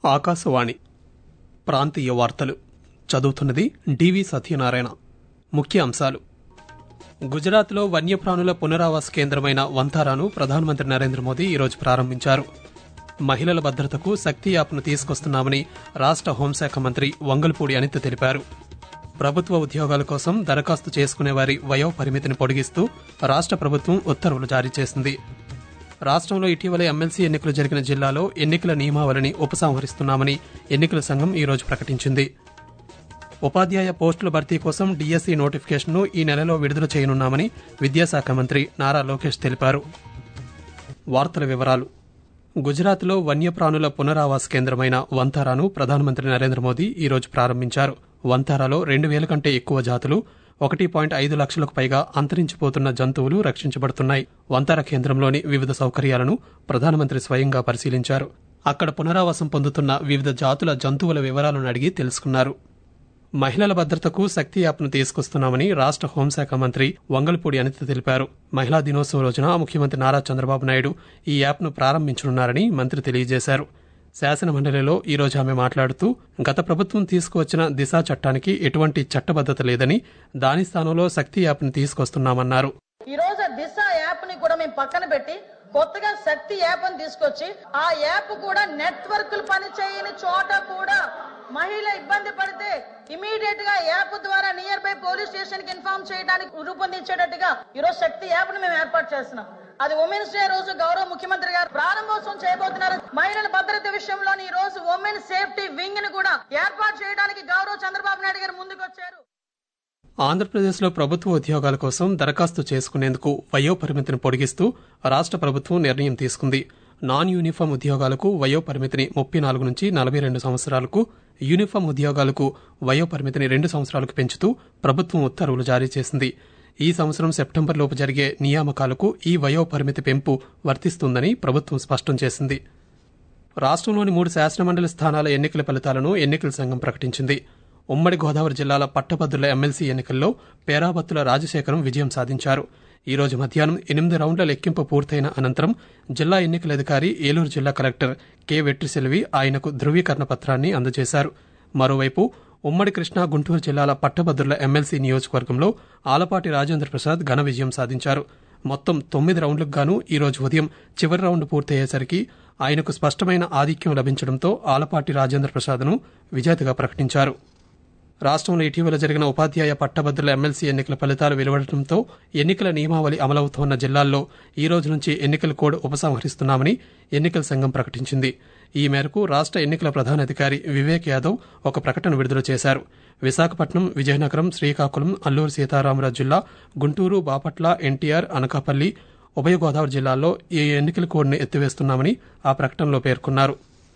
ఆకాశవాణి ప్రాంతీయ వార్తలు చదువుతున్నది డివి సత్యనారాయణ ముఖ్య అంశాలు గుజరాత్లో వన్యప్రాణుల పునరావాస కేంద్రమైన వంతారాను ప్రధానమంత్రి నరేంద్ర మోదీ ఈరోజు ప్రారంభించారు మహిళల భద్రతకు శక్తి యాప్ను తీసుకొస్తున్నామని రాష్ట హోంశాఖ మంత్రి వంగల్పూడి అనిత తెలిపారు ప్రభుత్వ ఉద్యోగాల కోసం దరఖాస్తు చేసుకునే వారి వయో పరిమితిని పొడిగిస్తూ రాష్ట ప్రభుత్వం ఉత్తర్వులు జారీ చేసింది రాష్ట్రంలో ఇటీవల ఎమ్మెల్సీ ఎన్నికలు జరిగిన జిల్లాలో ఎన్నికల నియమావళిని ఉపసంహరిస్తున్నామని ఎన్నికల సంఘం ఈరోజు ప్రకటించింది ఉపాధ్యాయ పోస్టుల భర్తీ కోసం డీఎస్సీ నోటిఫికేషన్ను ఈ నెలలో విడుదల చేయనున్నామని విద్యాశాఖ మంత్రి నారా లోకేష్ తెలిపారు వార్తల వివరాలు గుజరాత్లో వన్యప్రాణుల పునరావాస కేంద్రమైన వంతారాను ప్రధానమంత్రి నరేంద్ర మోదీ ఈరోజు ప్రారంభించారు వంతారాలో రెండు వేల కంటే ఎక్కువ జాతులు ఒకటి పాయింట్ ఐదు లక్షలకు పైగా అంతరించిపోతున్న జంతువులు రక్షించబడుతున్నాయి వంతార కేంద్రంలోని వివిధ సౌకర్యాలను ప్రధానమంత్రి స్వయంగా పరిశీలించారు అక్కడ పునరావాసం పొందుతున్న వివిధ జాతుల జంతువుల వివరాలను అడిగి తెలుసుకున్నారు మహిళల భద్రతకు శక్తి యాప్ను తీసుకొస్తున్నామని రాష్ట హోంశాఖ మంత్రి వంగల్పూడి అనిత తెలిపారు మహిళా దినోత్సవం రోజున ముఖ్యమంత్రి నారా చంద్రబాబు నాయుడు ఈ యాప్ను ప్రారంభించనున్నారని మంత్రి తెలియజేశారు శాసనమండలిలో ఈ రోజు ఆమె మాట్లాడుతూ గత ప్రభుత్వం తీసుకువచ్చిన దిశా చట్టానికి ఎటువంటి చట్టబద్దత లేదని దాని స్థానంలో శక్తి యాప్ను తీసుకొస్తున్నామన్నారు ఈ రోజు దిశ యాప్ ని కూడా మేము పక్కన పెట్టి కొత్తగా శక్తి యాప్ అని తీసుకొచ్చి ఆ యాప్ కూడా నెట్వర్క్లు పని చేయని చోట కూడా మహిళ ఇబ్బంది పడితే ఇమీడియట్ గా యాప్ ద్వారా నియర్ బై పోలీస్ స్టేషన్ కి ఇన్ఫార్మ్ చేయడానికి రూపొందించేటట్టుగా ఈ రోజు శక్తి యాప్ ని మేము ఏర్పాటు చేస్తున్నాం అది ఉమెన్స్ డే రోజు గౌరవ ముఖ్యమంత్రి గారు ప్రారంభోత్సవం చేయబోతున్నారు మహిళల భద్రత విషయంలో ఈ రోజు ఉమెన్ సేఫ్టీ వింగ్ ని కూడా ఏర్పాటు చేయడానికి గౌరవ చంద్రబాబు నాయుడు గారు ముందుకు వచ్చారు ఆంధ్రప్రదేశ్లో ప్రభుత్వ ఉద్యోగాల కోసం దరఖాస్తు చేసుకునేందుకు వయో పరిమితిని పొడిగిస్తూ రాష్ట ప్రభుత్వం నిర్ణయం తీసుకుంది నాన్ యూనిఫామ్ ఉద్యోగాలకు వయో పరిమితిని ముప్పై నాలుగు నుంచి నలభై రెండు సంవత్సరాలకు యూనిఫామ్ ఉద్యోగాలకు వయో పరిమితిని రెండు సంవత్సరాలకు పెంచుతూ ప్రభుత్వం ఉత్తర్వులు జారీ చేసింది ఈ సంవత్సరం సెప్టెంబర్లోపు జరిగే నియామకాలకు ఈ వయో పరిమితి పెంపు వర్తిస్తుందని ప్రభుత్వం స్పష్టం చేసింది రాష్ట్రంలోని మూడు శాసనమండలి స్థానాల ఎన్నికల ఫలితాలను ఎన్నికల సంఘం ప్రకటించింది ఉమ్మడి గోదావరి జిల్లాల పట్టభద్రుల ఎమ్మెల్సీ ఎన్నికల్లో పేరాబత్తుల రాజశేఖరం విజయం సాధించారు ఈ రోజు మధ్యాహ్నం ఎనిమిది రౌండ్ల లెక్కింపు పూర్తయిన అనంతరం జిల్లా ఎన్నికల అధికారి ఏలూరు జిల్లా కలెక్టర్ కె వెట్రిసెల్వి ఆయనకు ధృవీకరణ పత్రాన్ని అందజేశారు మరోవైపు ఉమ్మడి కృష్ణా గుంటూరు జిల్లాల పట్టభద్రుల ఎమ్మెల్సీ నియోజకవర్గంలో ఆలపాటి రాజేంద్ర ప్రసాద్ ఘన విజయం సాధించారు మొత్తం తొమ్మిది రౌండ్లకు గాను ఈ రోజు ఉదయం చివరి రౌండ్ పూర్తయ్యేసరికి ఆయనకు స్పష్టమైన ఆధిక్యం లభించడంతో ఆలపాటి రాజేంద్ర ప్రసాద్ను విజేతగా ప్రకటించారు రాష్ట్రంలో ఇటీవల జరిగిన ఉపాధ్యాయ పట్టభద్రుల ఎమ్మెల్సీ ఎన్నికల ఫలితాలు వెలువడటంతో ఎన్నికల నియమావళి అమలవుతోన్న జిల్లాల్లో ఈ రోజు నుంచి ఎన్నికల కోడ్ ఉపసంహరిస్తున్నామని ఎన్నికల సంఘం ప్రకటించింది ఈ మేరకు రాష్ట ఎన్నికల ప్రధానాధికారి వివేక్ యాదవ్ ఒక ప్రకటన విడుదల చేశారు విశాఖపట్నం విజయనగరం శ్రీకాకుళం అల్లూరు సీతారామరాజు జిల్లా గుంటూరు బాపట్ల ఎన్టీఆర్ అనకాపల్లి ఉభయ గోదావరి జిల్లాల్లో ఈ ఎన్నికల కోడ్ను ఎత్తివేస్తున్నామని ఆ ప్రకటనలో పేర్కొన్నారు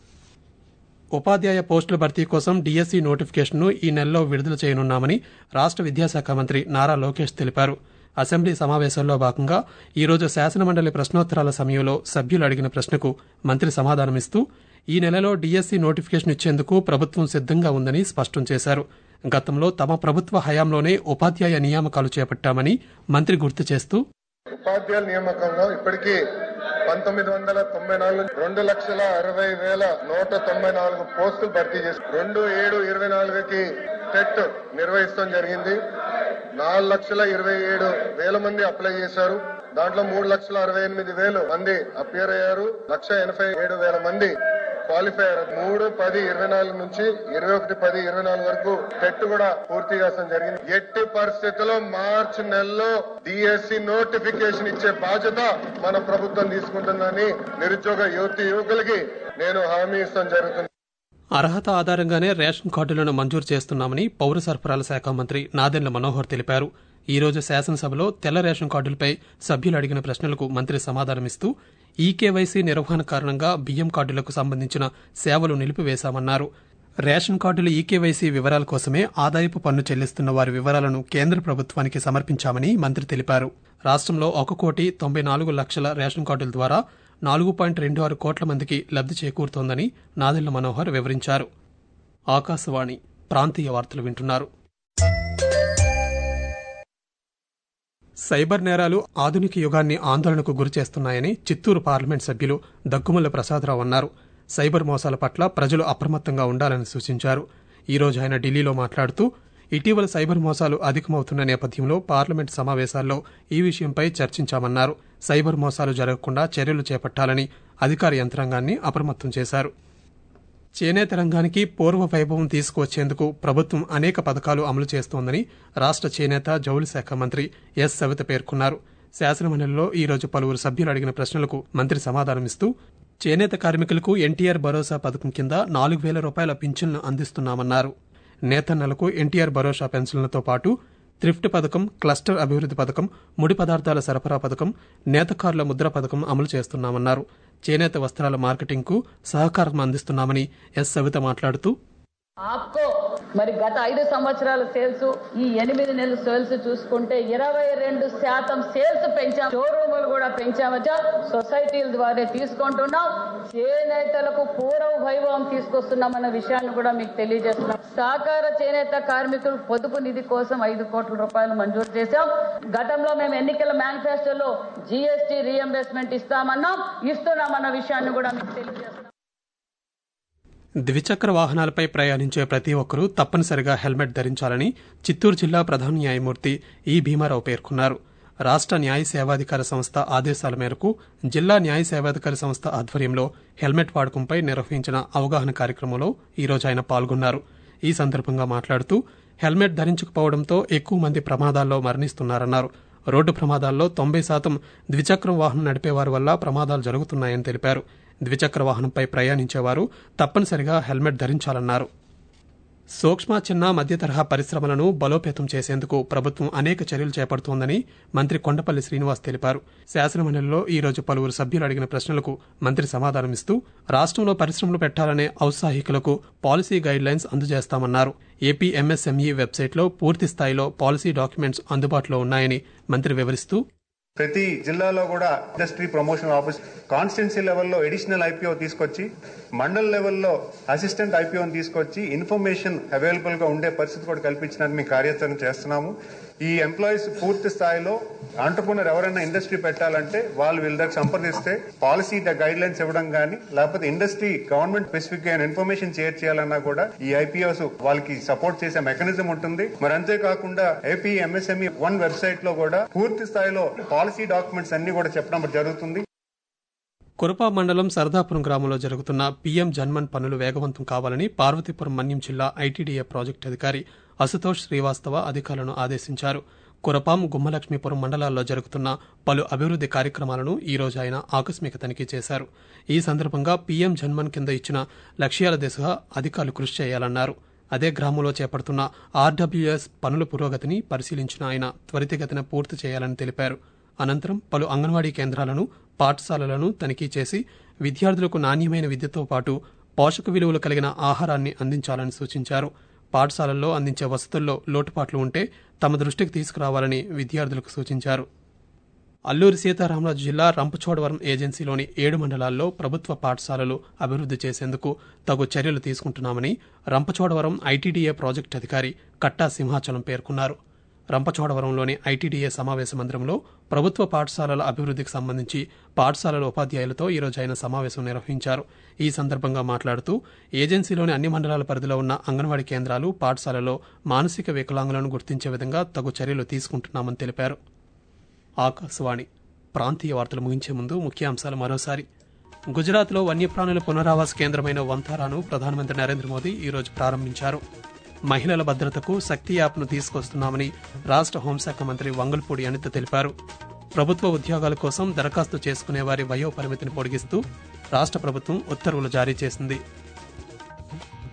ఉపాధ్యాయ పోస్టుల భర్తీ కోసం డీఎస్సీ నోటిఫికేషన్ను ఈ నెలలో విడుదల చేయనున్నామని రాష్ట విద్యాశాఖ మంత్రి నారా లోకేష్ తెలిపారు అసెంబ్లీ సమావేశంలో భాగంగా ఈరోజు శాసనమండలి ప్రశ్నోత్తరాల సమయంలో సభ్యులు అడిగిన ప్రశ్నకు మంత్రి సమాధానమిస్తూ ఈ నెలలో డీఎస్సీ నోటిఫికేషన్ ఇచ్చేందుకు ప్రభుత్వం సిద్దంగా ఉందని స్పష్టం చేశారు గతంలో తమ ప్రభుత్వ హయాంలోనే ఉపాధ్యాయ నియామకాలు చేపట్టామని మంత్రి గుర్తు చేస్తూ ఉపాధ్యాయుల నియామకంలో ఇప్పటికీ పంతొమ్మిది వందల తొంభై నాలుగు రెండు లక్షల అరవై వేల నూట తొంభై నాలుగు పోస్టులు భర్తీ చేసి రెండు ఏడు ఇరవై నాలుగుకి టెట్ నిర్వహిస్తాం జరిగింది నాలుగు లక్షల ఇరవై ఏడు వేల మంది అప్లై చేశారు దాంట్లో మూడు లక్షల అరవై ఎనిమిది వేలు మంది అపియర్ అయ్యారు లక్ష ఎనభై ఏడు వేల మంది క్వాలిఫై అయ్యారు మూడు పది ఇరవై నాలుగు నుంచి ఇరవై ఒకటి పది ఇరవై నాలుగు వరకు టెట్ కూడా పూర్తి చేస్తాం జరిగింది ఎట్టి పరిస్థితుల్లో మార్చి నెలలో డిఎస్సి నోటిఫికేషన్ ఇచ్చే బాధ్యత మన ప్రభుత్వం తీసుకుంటుందని నిరుద్యోగ యువతి యువకులకి నేను హామీ ఇస్తాం జరుగుతుంది అర్హత ఆధారంగానే రేషన్ కార్డులను మంజూరు చేస్తున్నామని పౌర సరఫరాల శాఖ మంత్రి నాదెండ్ల మనోహర్ తెలిపారు ఈ రోజు శాసనసభలో తెల్ల రేషన్ కార్డులపై సభ్యులు అడిగిన ప్రశ్నలకు మంత్రి సమాధానమిస్తూ ఈకేవైసీ నిర్వహణ కారణంగా బియ్యం కార్డులకు సంబంధించిన సేవలు నిలిపివేశామన్నారు రేషన్ కార్డుల ఈకేవైసీ వివరాల కోసమే ఆదాయపు పన్ను చెల్లిస్తున్న వారి వివరాలను కేంద్ర ప్రభుత్వానికి సమర్పించామని మంత్రి తెలిపారు రాష్ట్రంలో ఒక కోటి తొంభై నాలుగు లక్షల రేషన్ కార్డుల ద్వారా నాలుగు పాయింట్ రెండు ఆరు కోట్ల మందికి లబ్ది చేకూరుతోందని నాదెళ్ల మనోహర్ వివరించారు ఆకాశవాణి ప్రాంతీయ వార్తలు వింటున్నారు సైబర్ నేరాలు ఆధునిక యుగాన్ని ఆందోళనకు గురిచేస్తున్నాయని చిత్తూరు పార్లమెంట్ సభ్యులు దగ్గుమల్ల ప్రసాదరావు అన్నారు సైబర్ మోసాల పట్ల ప్రజలు అప్రమత్తంగా ఉండాలని సూచించారు ఈ రోజు ఆయన ఢిల్లీలో మాట్లాడుతూ ఇటీవల సైబర్ మోసాలు అధికమవుతున్న నేపథ్యంలో పార్లమెంట్ సమావేశాల్లో ఈ విషయంపై చర్చించామన్నారు సైబర్ మోసాలు జరగకుండా చర్యలు చేపట్టాలని అధికార యంత్రాంగాన్ని అప్రమత్తం చేశారు చేనేత రంగానికి పూర్వ వైభవం తీసుకువచ్చేందుకు ప్రభుత్వం అనేక పథకాలు అమలు చేస్తోందని రాష్ట చేనేత జౌళి శాఖ మంత్రి ఎస్ సవిత పేర్కొన్నారు శాసనమండలిలో ఈ రోజు పలువురు సభ్యులు అడిగిన ప్రశ్నలకు మంత్రి సమాధానమిస్తూ చేనేత కార్మికులకు ఎన్టీఆర్ భరోసా పథకం కింద నాలుగు వేల రూపాయల పింఛన్లు అందిస్తున్నామన్నారు నేతన్నలకు ఎన్టీఆర్ భరోసా పెన్షన్లతో పాటు థ్రిఫ్ట్ పథకం క్లస్టర్ అభివృద్ది పథకం ముడి పదార్థాల సరఫరా పథకం నేతకారుల ముద్ర పథకం అమలు చేస్తున్నామన్నారు చేనేత వస్త్రాల మార్కెటింగ్కు సహకారం అందిస్తున్నామని ఎస్ సవిత మాట్లాడుతూ ఆప్కో మరి గత ఐదు సంవత్సరాల సేల్స్ ఈ ఎనిమిది నెలల సేల్స్ చూసుకుంటే ఇరవై రెండు శాతం సేల్స్ పెంచాం షోరూములు కూడా పెంచామట సొసైటీల ద్వారా తీసుకుంటున్నాం చేనేతలకు పూర్వ వైభవం తీసుకొస్తున్నామన్న విషయాన్ని కూడా మీకు తెలియజేస్తున్నాం సహకార చేనేత కార్మికులు పొదుపు నిధి కోసం ఐదు కోట్ల రూపాయలు మంజూరు చేశాం గతంలో మేము ఎన్నికల మేనిఫెస్టోలో జీఎస్టీ రీఎంబర్స్మెంట్ ఇస్తామన్నాం ఇస్తున్నామన్న విషయాన్ని కూడా మీకు తెలియజేస్తున్నాం ద్విచక్ర వాహనాలపై ప్రయాణించే ప్రతి ఒక్కరూ తప్పనిసరిగా హెల్మెట్ ధరించాలని చిత్తూరు జిల్లా ప్రధాన న్యాయమూర్తి ఈ భీమారావు పేర్కొన్నారు రాష్ట న్యాయ సేవాధికార సంస్థ ఆదేశాల మేరకు జిల్లా న్యాయ సేవాధికార సంస్థ ఆధ్వర్యంలో హెల్మెట్ వాడకంపై నిర్వహించిన అవగాహన కార్యక్రమంలో ఈ రోజు ఆయన పాల్గొన్నారు ఈ సందర్భంగా మాట్లాడుతూ హెల్మెట్ ధరించకపోవడంతో ఎక్కువ మంది ప్రమాదాల్లో మరణిస్తున్నారన్నారు రోడ్డు ప్రమాదాల్లో తొంభై శాతం ద్విచక్రం వాహనం నడిపేవారి వల్ల ప్రమాదాలు జరుగుతున్నాయని తెలిపారు ద్విచక్ర వాహనంపై ప్రయాణించేవారు తప్పనిసరిగా హెల్మెట్ ధరించాలన్నారు సూక్ష్మ చిన్న మధ్య తరహా పరిశ్రమలను బలోపేతం చేసేందుకు ప్రభుత్వం అనేక చర్యలు చేపడుతోందని మంత్రి కొండపల్లి శ్రీనివాస్ తెలిపారు శాసనమండలిలో ఈ రోజు పలువురు సభ్యులు అడిగిన ప్రశ్నలకు మంత్రి సమాధానమిస్తూ రాష్ట్రంలో పరిశ్రమలు పెట్టాలనే ఔత్సాహికులకు పాలసీ గైడ్ లైన్స్ అందజేస్తామన్నారు ఏపీ ఎంఎస్ఎంఈ వెబ్సైట్లో పూర్తి స్థాయిలో పాలసీ డాక్యుమెంట్స్ అందుబాటులో ఉన్నాయని మంత్రి వివరిస్తూ ప్రతి జిల్లాలో కూడా ఇండస్ట్రీ ప్రమోషన్ ఆఫీస్ కాన్స్టిట్యున్సీ లెవెల్లో ఎడిషనల్ ఐపీఓ తీసుకొచ్చి మండల్ లెవెల్లో అసిస్టెంట్ ఐపీఓని తీసుకొచ్చి ఇన్ఫర్మేషన్ అవైలబుల్ గా ఉండే పరిస్థితి కూడా కల్పించడానికి మేము కార్యాచరణ చేస్తున్నాము ఈ ఎంప్లాయీస్ పూర్తి స్థాయిలో ఆంటర్ప్రినర్ ఎవరైనా ఇండస్ట్రీ పెట్టాలంటే వాళ్ళు వీళ్ళ దగ్గర సంప్రదిస్తే పాలసీ గైడ్ లైన్స్ ఇవ్వడం కానీ లేకపోతే ఇండస్ట్రీ గవర్నమెంట్ స్పెసిఫిక్ అయిన ఇన్ఫర్మేషన్ షేర్ చేయాలన్నా కూడా ఈ ఐపీఓస్ వాళ్ళకి సపోర్ట్ చేసే మెకానిజం ఉంటుంది మరి అంతేకాకుండా ఏపీ ఎంఎస్ఎంఈ వన్ వెబ్సైట్ లో కూడా పూర్తి స్థాయిలో పాలసీ డాక్యుమెంట్స్ అన్ని కూడా చెప్పడం జరుగుతుంది కురపా మండలం సరదాపురం గ్రామంలో జరుగుతున్న పీఎం జన్మన్ పనులు వేగవంతం కావాలని పార్వతీపురం మన్యం జిల్లా ఐటీడీఏ ప్రాజెక్టు అధికారి అశుతోష్ శ్రీవాస్తవ అధికారులను ఆదేశించారు కురపాం గుమ్మలక్ష్మీపురం మండలాల్లో జరుగుతున్న పలు అభివృద్ది కార్యక్రమాలను ఈ రోజు ఆయన ఆకస్మిక తనిఖీ చేశారు ఈ సందర్భంగా పీఎం జన్మన్ కింద ఇచ్చిన లక్ష్యాల దిశగా అధికారులు కృషి చేయాలన్నారు అదే గ్రామంలో చేపడుతున్న ఆర్డబ్ల్యూఎస్ పనుల పురోగతిని పరిశీలించిన ఆయన త్వరితగతిన పూర్తి చేయాలని తెలిపారు అనంతరం పలు అంగన్వాడీ కేంద్రాలను పాఠశాలలను తనిఖీ చేసి విద్యార్థులకు నాణ్యమైన విద్యతో పాటు పోషక విలువలు కలిగిన ఆహారాన్ని అందించాలని సూచించారు పాఠశాలల్లో అందించే వసతుల్లో లోటుపాట్లు ఉంటే తమ దృష్టికి తీసుకురావాలని విద్యార్థులకు సూచించారు అల్లూరి సీతారామరాజు జిల్లా రంపచోడవరం ఏజెన్సీలోని ఏడు మండలాల్లో ప్రభుత్వ పాఠశాలలు అభివృద్ది చేసేందుకు తగు చర్యలు తీసుకుంటున్నామని రంపచోడవరం ఐటీడీఏ ప్రాజెక్టు అధికారి కట్టా సింహాచలం పేర్కొన్నారు రంపచోడవరంలోని ఐటీడీఏ సమావేశ మందిరంలో ప్రభుత్వ పాఠశాలల అభివృద్దికి సంబంధించి పాఠశాలల ఉపాధ్యాయులతో ఈరోజు ఆయన సమావేశం నిర్వహించారు ఈ సందర్భంగా మాట్లాడుతూ ఏజెన్సీలోని అన్ని మండలాల పరిధిలో ఉన్న అంగన్వాడీ కేంద్రాలు పాఠశాలలో మానసిక వికలాంగులను గుర్తించే విధంగా తగు చర్యలు తీసుకుంటున్నామని తెలిపారు ఆకాశవాణి ప్రాంతీయ వార్తలు ముగించే ముందు ముఖ్యాంశాలు మరోసారి గుజరాత్లో వన్యప్రాణుల పునరావాస కేంద్రమైన వంతారాను ప్రధానమంత్రి నరేంద్ర మోదీ ఈరోజు ప్రారంభించారు మహిళల భద్రతకు శక్తి యాప్ను తీసుకొస్తున్నామని రాష్ట్ర హోంశాఖ మంత్రి వంగల్పూడి అనిత తెలిపారు ప్రభుత్వ ఉద్యోగాల కోసం దరఖాస్తు చేసుకునే వారి వయో పరిమితిని పొడిగిస్తూ రాష్ట్ర ప్రభుత్వం ఉత్తర్వులు జారీ చేసింది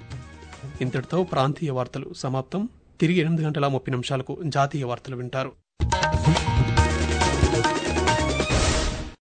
ఇంతటితో ప్రాంతీయ వార్తలు సమాప్తం తిరిగి ఎనిమిది గంటల ముప్పై నిమిషాలకు జాతీయ వార్తలు వింటారు